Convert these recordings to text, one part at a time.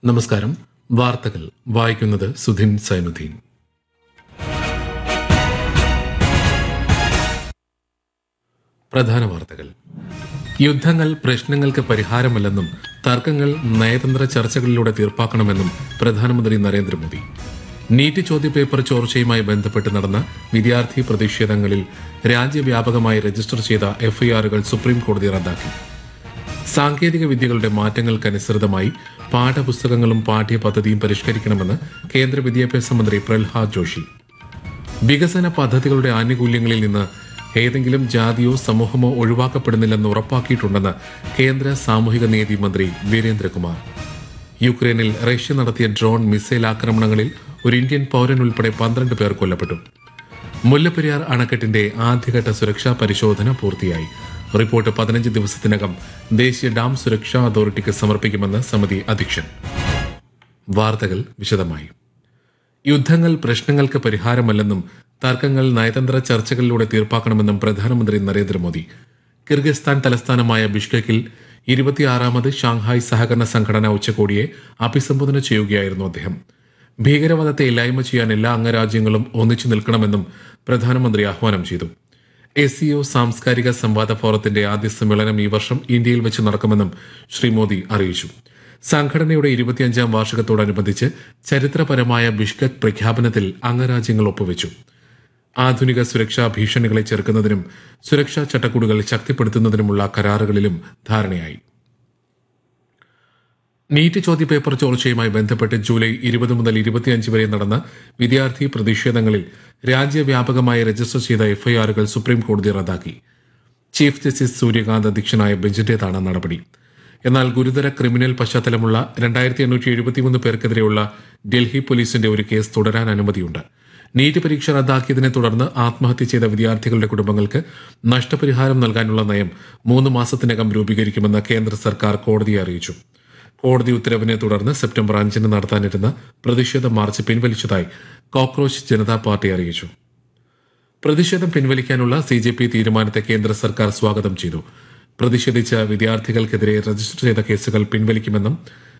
നമസ്കാരം വാർത്തകൾ വായിക്കുന്നത് സുധിൻ സൈനുദ്ദീൻ പ്രധാന വാർത്തകൾ യുദ്ധങ്ങൾ പ്രശ്നങ്ങൾക്ക് പരിഹാരമല്ലെന്നും തർക്കങ്ങൾ നയതന്ത്ര ചർച്ചകളിലൂടെ തീർപ്പാക്കണമെന്നും പ്രധാനമന്ത്രി നരേന്ദ്രമോദി നീറ്റ് ചോദ്യപേപ്പർ ചോർച്ചയുമായി ബന്ധപ്പെട്ട് നടന്ന വിദ്യാർത്ഥി പ്രതിഷേധങ്ങളിൽ രാജ്യവ്യാപകമായി രജിസ്റ്റർ ചെയ്ത എഫ്ഐആറുകൾ സുപ്രീം കോടതി റദ്ദാക്കി സാങ്കേതിക വിദ്യകളുടെ മാറ്റങ്ങൾക്കനുസൃതമായി പാഠപുസ്തകങ്ങളും പാഠ്യപദ്ധതിയും പരിഷ്കരിക്കണമെന്ന് കേന്ദ്ര വിദ്യാഭ്യാസ മന്ത്രി പ്രഹ്ലാദ് ജോഷി വികസന പദ്ധതികളുടെ ആനുകൂല്യങ്ങളിൽ നിന്ന് ഏതെങ്കിലും ജാതിയോ സമൂഹമോ ഒഴിവാക്കപ്പെടുന്നില്ലെന്ന് ഉറപ്പാക്കിയിട്ടുണ്ടെന്ന് കേന്ദ്ര സാമൂഹിക നീതി മന്ത്രി വീരേന്ദ്രകുമാർ യുക്രൈനിൽ റഷ്യ നടത്തിയ ഡ്രോൺ മിസൈൽ ആക്രമണങ്ങളിൽ ഒരു ഇന്ത്യൻ പൌരൻ ഉൾപ്പെടെ പന്ത്രണ്ട് പേർ കൊല്ലപ്പെട്ടു മുല്ലപ്പെരിയാർ അണക്കെട്ടിന്റെ ആദ്യഘട്ട സുരക്ഷാ പരിശോധന പൂർത്തിയായി റിപ്പോർട്ട് പതിനഞ്ച് ദിവസത്തിനകം ദേശീയ ഡാം സുരക്ഷാ അതോറിറ്റിക്ക് സമർപ്പിക്കുമെന്ന് സമിതി അധ്യക്ഷൻ വാർത്തകൾ വിശദമായി യുദ്ധങ്ങൾ പ്രശ്നങ്ങൾക്ക് പരിഹാരമല്ലെന്നും തർക്കങ്ങൾ നയതന്ത്ര ചർച്ചകളിലൂടെ തീർപ്പാക്കണമെന്നും പ്രധാനമന്ത്രി നരേന്ദ്രമോദി കിർഗിസ്ഥാൻ തലസ്ഥാനമായ ബിഷ്കെക്കിൽ ഇരുപത്തിയാറാമത് ഷാങ്ഹായ് സഹകരണ സംഘടന ഉച്ചകോടിയെ അഭിസംബോധന ചെയ്യുകയായിരുന്നു അദ്ദേഹം ഭീകരവാദത്തെ ഇല്ലായ്മ ചെയ്യാൻ എല്ലാ അംഗരാജ്യങ്ങളും ഒന്നിച്ചു നിൽക്കണമെന്നും പ്രധാനമന്ത്രി ആഹ്വാനം ചെയ്തു എസ് സിഒ സാംസ്കാരിക സംവാദ ഫോറത്തിന്റെ ആദ്യ സമ്മേളനം ഈ വർഷം ഇന്ത്യയിൽ വെച്ച് നടക്കുമെന്നും ശ്രീ മോദി അറിയിച്ചു സംഘടനയുടെ ഇരുപത്തിയഞ്ചാം വാർഷികത്തോടനുബന്ധിച്ച് ചരിത്രപരമായ ബിഷ്കക് പ്രഖ്യാപനത്തിൽ അംഗരാജ്യങ്ങൾ ഒപ്പുവെച്ചു ആധുനിക സുരക്ഷാ ഭീഷണികളെ ചെറുക്കുന്നതിനും സുരക്ഷാ ചട്ടക്കൂടുകൾ ശക്തിപ്പെടുത്തുന്നതിനുമുള്ള കരാറുകളിലും ധാരണയായി നീറ്റ് ചോദ്യപേപ്പർ ചോർച്ചയുമായി ബന്ധപ്പെട്ട് ജൂലൈ ഇരുപത് മുതൽ ഇരുപത്തിയഞ്ച് വരെ നടന്ന വിദ്യാർത്ഥി പ്രതിഷേധങ്ങളിൽ രാജ്യവ്യാപകമായി രജിസ്റ്റർ ചെയ്ത എഫ്ഐആറുകൾ സുപ്രീം കോടതി റദ്ദാക്കി ചീഫ് ജസ്റ്റിസ് സൂര്യകാന്ത് അധ്യക്ഷനായ ബെഞ്ചിന്റേതാണ് നടപടി എന്നാൽ ഗുരുതര ക്രിമിനൽ പശ്ചാത്തലമുള്ള രണ്ടായിരത്തി എണ്ണൂറ്റി എഴുപത്തിമൂന്ന് പേർക്കെതിരെയുള്ള ഡൽഹി പോലീസിന്റെ ഒരു കേസ് തുടരാൻ അനുമതിയുണ്ട് നീറ്റ് പരീക്ഷ റദ്ദാക്കിയതിനെ തുടർന്ന് ആത്മഹത്യ ചെയ്ത വിദ്യാർത്ഥികളുടെ കുടുംബങ്ങൾക്ക് നഷ്ടപരിഹാരം നൽകാനുള്ള നയം മൂന്ന് മാസത്തിനകം രൂപീകരിക്കുമെന്ന് കേന്ദ്ര സർക്കാർ കോടതിയെ അറിയിച്ചു കോടതി ഉത്തരവിനെ തുടർന്ന് സെപ്റ്റംബർ അഞ്ചിന് നടത്താനിരുന്ന പ്രതിഷേധ മാർച്ച് പിൻവലിച്ചതായി കോക്രോച്ച് ജനതാ പാർട്ടി അറിയിച്ചു പ്രതിഷേധം പിൻവലിക്കാനുള്ള സി ജെ പി തീരുമാനത്തെ കേന്ദ്ര സർക്കാർ സ്വാഗതം ചെയ്തു പ്രതിഷേധിച്ച വിദ്യാർത്ഥികൾക്കെതിരെ രജിസ്റ്റർ ചെയ്ത കേസുകൾ പിൻവലിക്കുമെന്നും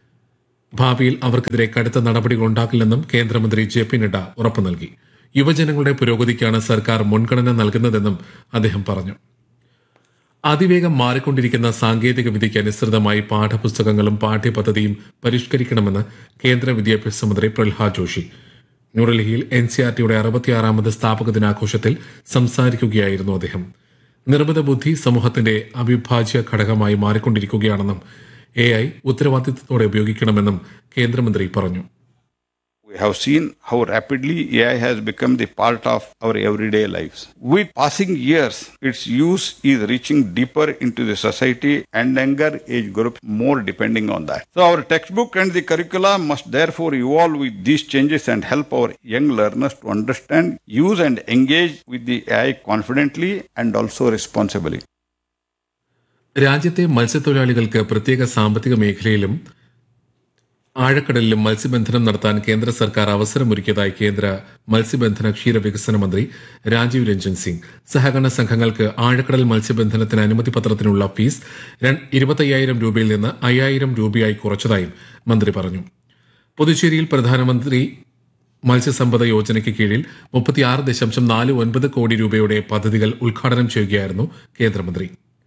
ഭാവിയിൽ അവർക്കെതിരെ കടുത്ത നടപടികൾ ഉണ്ടാക്കില്ലെന്നും കേന്ദ്രമന്ത്രി ജെ പി നഡ്ഡ ഉറപ്പു നൽകി യുവജനങ്ങളുടെ പുരോഗതിക്കാണ് സർക്കാർ മുൻഗണന നൽകുന്നതെന്നും അദ്ദേഹം പറഞ്ഞു അതിവേഗം മാറിക്കൊണ്ടിരിക്കുന്ന സാങ്കേതിക വിദ്യയ്ക്ക് അനുസൃതമായി പാഠപുസ്തകങ്ങളും പാഠ്യപദ്ധതിയും പരിഷ്കരിക്കണമെന്ന് കേന്ദ്ര വിദ്യാഭ്യാസ മന്ത്രി പ്രഹ്ലാദ് ജോഷി ന്യൂഡൽഹിയിൽ എൻ സി ആർ ടിയുടെ അറുപത്തിയാറാമത് സ്ഥാപക ദിനാഘോഷത്തിൽ സംസാരിക്കുകയായിരുന്നു അദ്ദേഹം നിർമ്മിത ബുദ്ധി സമൂഹത്തിന്റെ അവിഭാജ്യ ഘടകമായി മാറിക്കൊണ്ടിരിക്കുകയാണെന്നും എ ഐ ഉത്തരവാദിത്തത്തോടെ ഉപയോഗിക്കണമെന്നും കേന്ദ്രമന്ത്രി പറഞ്ഞു We have seen how rapidly AI has become the part of our everyday lives. With passing years, its use is reaching deeper into the society and younger age groups more depending on that. So our textbook and the curricula must therefore evolve with these changes and help our young learners to understand, use and engage with the AI confidently and also responsibly. രാജ്യത്തെ മത്സ്യത്തൊഴിലാളികൾക്ക് പ്രത്യേക സാമ്പത്തിക മേഖലയിലും ആഴക്കടലിലും മത്സ്യബന്ധനം നടത്താൻ കേന്ദ്ര സർക്കാർ അവസരമൊരുക്കിയതായി കേന്ദ്ര മത്സ്യബന്ധന ക്ഷീരവികസന മന്ത്രി രാജീവ് രഞ്ജൻ സിംഗ് സഹകരണ സംഘങ്ങൾക്ക് ആഴക്കടൽ മത്സ്യബന്ധനത്തിന് അനുമതി പത്രത്തിനുള്ള ഫീസ് ഇരുപത്തയ്യായിരം രൂപയിൽ നിന്ന് അയ്യായിരം രൂപയായി കുറച്ചതായും മന്ത്രി പറഞ്ഞു പുതുച്ചേരിയിൽ പ്രധാനമന്ത്രി മത്സ്യസമ്പദ യോജനയ്ക്ക് കീഴിൽ മുപ്പത്തിയാറ് ദശാംശം നാല് ഒൻപത് കോടി രൂപയുടെ പദ്ധതികൾ ഉദ്ഘാടനം ചെയ്യുകയായിരുന്നു കേന്ദ്രമന്ത്രി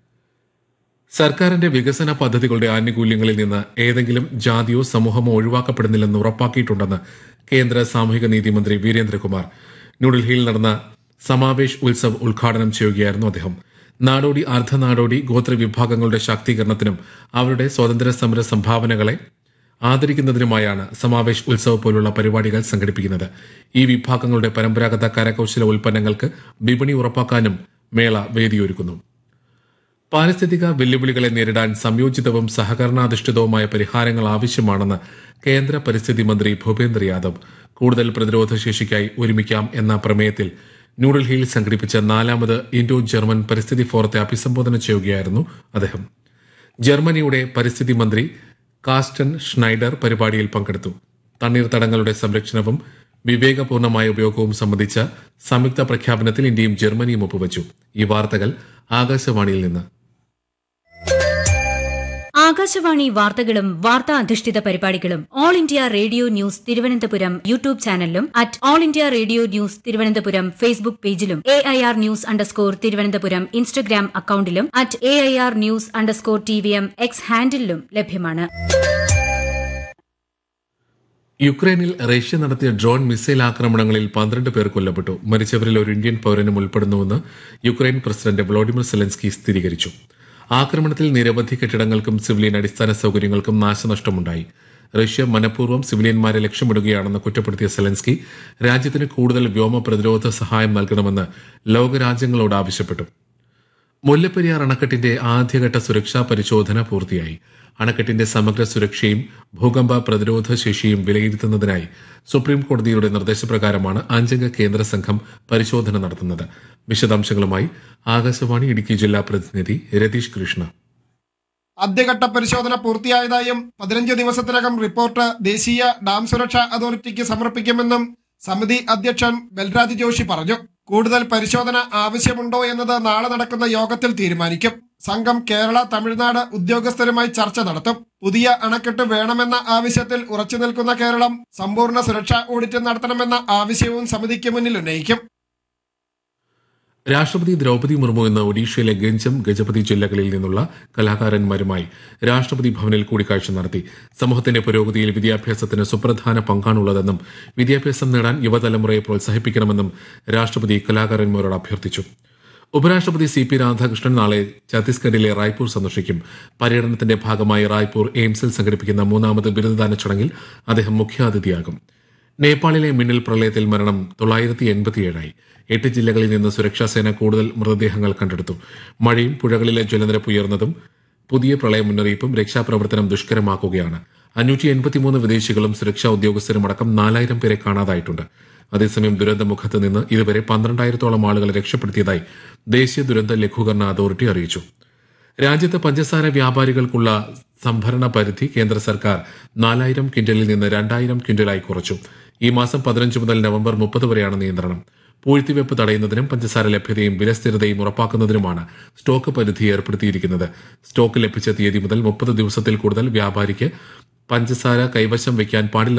സർക്കാരിന്റെ വികസന പദ്ധതികളുടെ ആനുകൂല്യങ്ങളിൽ നിന്ന് ഏതെങ്കിലും ജാതിയോ സമൂഹമോ ഒഴിവാക്കപ്പെടുന്നില്ലെന്ന് ഉറപ്പാക്കിയിട്ടുണ്ടെന്ന് കേന്ദ്ര സാമൂഹിക നീതി മന്ത്രി വീരേന്ദ്രകുമാർ ന്യൂഡൽഹിയിൽ നടന്ന സമാവേശ് ഉത്സവ് ഉദ്ഘാടനം ചെയ്യുകയായിരുന്നു അദ്ദേഹം നാടോടി അർദ്ധനാടോടി ഗോത്ര വിഭാഗങ്ങളുടെ ശാക്തീകരണത്തിനും അവരുടെ സ്വാതന്ത്ര്യ സമര സംഭാവനകളെ ആദരിക്കുന്നതിനുമായാണ് സമാവേശ് ഉത്സവ് പോലുള്ള പരിപാടികൾ സംഘടിപ്പിക്കുന്നത് ഈ വിഭാഗങ്ങളുടെ പരമ്പരാഗത കരകൌശല ഉൽപ്പന്നങ്ങൾക്ക് വിപണി ഉറപ്പാക്കാനും മേള വേദിയൊരുക്കുന്നു പാരിസ്ഥിതിക വെല്ലുവിളികളെ നേരിടാൻ സംയോജിതവും സഹകരണാധിഷ്ഠിതവുമായ പരിഹാരങ്ങൾ ആവശ്യമാണെന്ന് കേന്ദ്ര പരിസ്ഥിതി മന്ത്രി ഭൂപേന്ദ്ര യാദവ് കൂടുതൽ പ്രതിരോധ ശേഷിക്കായി ഒരുമിക്കാം എന്ന പ്രമേയത്തിൽ ന്യൂഡൽഹിയിൽ സംഘടിപ്പിച്ച നാലാമത് ഇൻഡോ ജർമ്മൻ പരിസ്ഥിതി ഫോറത്തെ അഭിസംബോധന ചെയ്യുകയായിരുന്നു അദ്ദേഹം ജർമ്മനിയുടെ പരിസ്ഥിതി മന്ത്രി കാസ്റ്റൻ ഷ്നൈഡർ പരിപാടിയിൽ പങ്കെടുത്തു തണ്ണീർത്തടങ്ങളുടെ സംരക്ഷണവും വിവേകപൂർണമായ ഉപയോഗവും സംബന്ധിച്ച സംയുക്ത പ്രഖ്യാപനത്തിൽ ഇന്ത്യയും ജർമ്മനിയും ഒപ്പുവച്ചു ഈ വാർത്തകൾ ആകാശവാണിയിൽ നിന്ന് ആകാശവാണി വാർത്തകളും വാർത്താ അധിഷ്ഠിത പരിപാടികളും All India Radio news Thiruvananthapuram YouTube ചാനലിലും at All India Radio news Thiruvananthapuram Facebook പേജിലും A I R news underscore Thiruvananthapuram Instagram അക്കൌണ്ടിലും at A I R news underscore T V M X ഹാൻഡിലും ലഭ്യമാണ് യുക്രൈനിൽ റഷ്യ നടത്തിയ ഡ്രോൺ മിസൈൽ ആക്രമണങ്ങളിൽ പന്ത്രണ്ട് പേർ കൊല്ലപ്പെട്ടു മരിച്ചവരിൽ ഒരു ഇന്ത്യൻ പൌരനും ഉൾപ്പെടുന്നുവെന്ന് യുക്രൈൻ പ്രസിഡന്റ് വ്ളോഡിമിർ സെലൻസ്കി സ്ഥിരീകരിച്ചു ആക്രമണത്തിൽ നിരവധി കെട്ടിടങ്ങൾക്കും സിവിലിയൻ അടിസ്ഥാന സൌകര്യങ്ങൾക്കും നാശനഷ്ടമുണ്ടായി റഷ്യ മനഃപൂർവ്വം സിവിലിയന്മാരെ ലക്ഷ്യമിടുകയാണെന്ന് കുറ്റപ്പെടുത്തിയ സെലൻസ്കി രാജ്യത്തിന് കൂടുതൽ വ്യോമ പ്രതിരോധ സഹായം നൽകണമെന്ന് ലോകരാജ്യങ്ങളോട് ആവശ്യപ്പെട്ടു മുല്ലപ്പെരിയാർ അണക്കെട്ടിന്റെ ആദ്യഘട്ട സുരക്ഷാ പരിശോധന പൂർത്തിയായി അണക്കെട്ടിന്റെ സമഗ്ര സുരക്ഷയും ഭൂകമ്പ പ്രതിരോധ ശേഷിയും വിലയിരുത്തുന്നതിനായി സുപ്രീം കോടതിയുടെ നിർദ്ദേശപ്രകാരമാണ് അഞ്ചംഗ കേന്ദ്ര സംഘം പരിശോധന നടത്തുന്നത് വിശദാംശങ്ങളുമായി ആകാശവാണി ഇടുക്കി ജില്ലാ പ്രതിനിധി രതീഷ് കൃഷ്ണ ആദ്യഘട്ട പരിശോധന പൂർത്തിയായതായും പതിനഞ്ച് ദിവസത്തിനകം റിപ്പോർട്ട് ദേശീയ ഡാം സുരക്ഷാ അതോറിറ്റിക്ക് സമർപ്പിക്കുമെന്നും സമിതി അധ്യക്ഷൻ ബൽരാജ് ജോഷി പറഞ്ഞു കൂടുതൽ പരിശോധന ആവശ്യമുണ്ടോ എന്നത് നാളെ നടക്കുന്ന യോഗത്തിൽ തീരുമാനിക്കും സംഘം കേരള തമിഴ്നാട് ഉദ്യോഗസ്ഥരുമായി ചർച്ച നടത്തും പുതിയ അണക്കെട്ട് വേണമെന്ന ആവശ്യത്തിൽ ഉറച്ചു നിൽക്കുന്ന കേരളം സമ്പൂർണ്ണ സുരക്ഷാ ഓഡിറ്റ് നടത്തണമെന്ന ആവശ്യവും സമിതിക്ക് മുന്നിൽ ഉന്നയിക്കും രാഷ്ട്രപതി ദ്രൗപദി മുർമു ഇന്ന് ഒഡീഷയിലെ ഗഞ്ചം ഗജപതി ജില്ലകളിൽ നിന്നുള്ള കലാകാരന്മാരുമായി രാഷ്ട്രപതി ഭവനിൽ കൂടിക്കാഴ്ച നടത്തി സമൂഹത്തിന്റെ പുരോഗതിയിൽ വിദ്യാഭ്യാസത്തിന് സുപ്രധാന പങ്കാണുള്ളതെന്നും വിദ്യാഭ്യാസം നേടാൻ യുവതലമുറയെ പ്രോത്സാഹിപ്പിക്കണമെന്നും രാഷ്ട്രപതി കലാകാരന്മാരോട് അഭ്യർത്ഥിച്ചു ഉപരാഷ്ട്രപതി സി പി രാധാകൃഷ്ണൻ നാളെ ഛത്തീസ്ഗഡിലെ റായ്പൂർ സന്ദർശിക്കും പര്യടനത്തിന്റെ ഭാഗമായി റായ്പൂർ എയിംസിൽ സംഘടിപ്പിക്കുന്ന മൂന്നാമത് ബിരുദദാന ചടങ്ങിൽ അദ്ദേഹം മുഖ്യാതിഥിയാകും നേപ്പാളിലെ മിന്നൽ പ്രളയത്തിൽ മരണം തൊള്ളായിരത്തി എൺപത്തിയേഴായി എട്ട് ജില്ലകളിൽ നിന്ന് സുരക്ഷാസേന കൂടുതൽ മൃതദേഹങ്ങൾ കണ്ടെടുത്തു മഴയും പുഴകളിലെ ജലനിരപ്പ് ഉയർന്നതും പുതിയ പ്രളയ മുന്നറിയിപ്പും രക്ഷാപ്രവർത്തനം ദുഷ്കരമാക്കുകയാണ് അഞ്ഞൂറ്റി എൺപത്തിമൂന്ന് വിദേശികളും സുരക്ഷാ ഉദ്യോഗസ്ഥരും അടക്കം നാലായിരം പേരെ കാണാതായിട്ടുണ്ട് അതേസമയം ദുരന്തമുഖത്ത് നിന്ന് ഇതുവരെ പന്ത്രണ്ടായിരത്തോളം ആളുകളെ രക്ഷപ്പെടുത്തിയതായി ദേശീയ ദുരന്ത ലഘൂകരണ അതോറിറ്റി അറിയിച്ചു രാജ്യത്ത് പഞ്ചസാര വ്യാപാരികൾക്കുള്ള സംഭരണ പരിധി കേന്ദ്ര സർക്കാർ നാലായിരം ക്വിന്റലിൽ നിന്ന് രണ്ടായിരം ക്വിന്റലായി കുറച്ചു ഈ മാസം പതിനഞ്ച് മുതൽ നവംബർ മുപ്പത് വരെയാണ് നിയന്ത്രണം പൂഴ്ത്തിവെപ്പ് തടയുന്നതിനും പഞ്ചസാര ലഭ്യതയും വിലസ്ഥിരതയും ഉറപ്പാക്കുന്നതിനുമാണ് സ്റ്റോക്ക് പരിധി ഏർപ്പെടുത്തിയിരിക്കുന്നത് സ്റ്റോക്ക് ലഭിച്ച തീയതി മുതൽ മുപ്പത് ദിവസത്തിൽ കൂടുതൽ വ്യാപാരിക്ക് പഞ്ചസാര കൈവശം വയ്ക്കാൻ പാടില്ല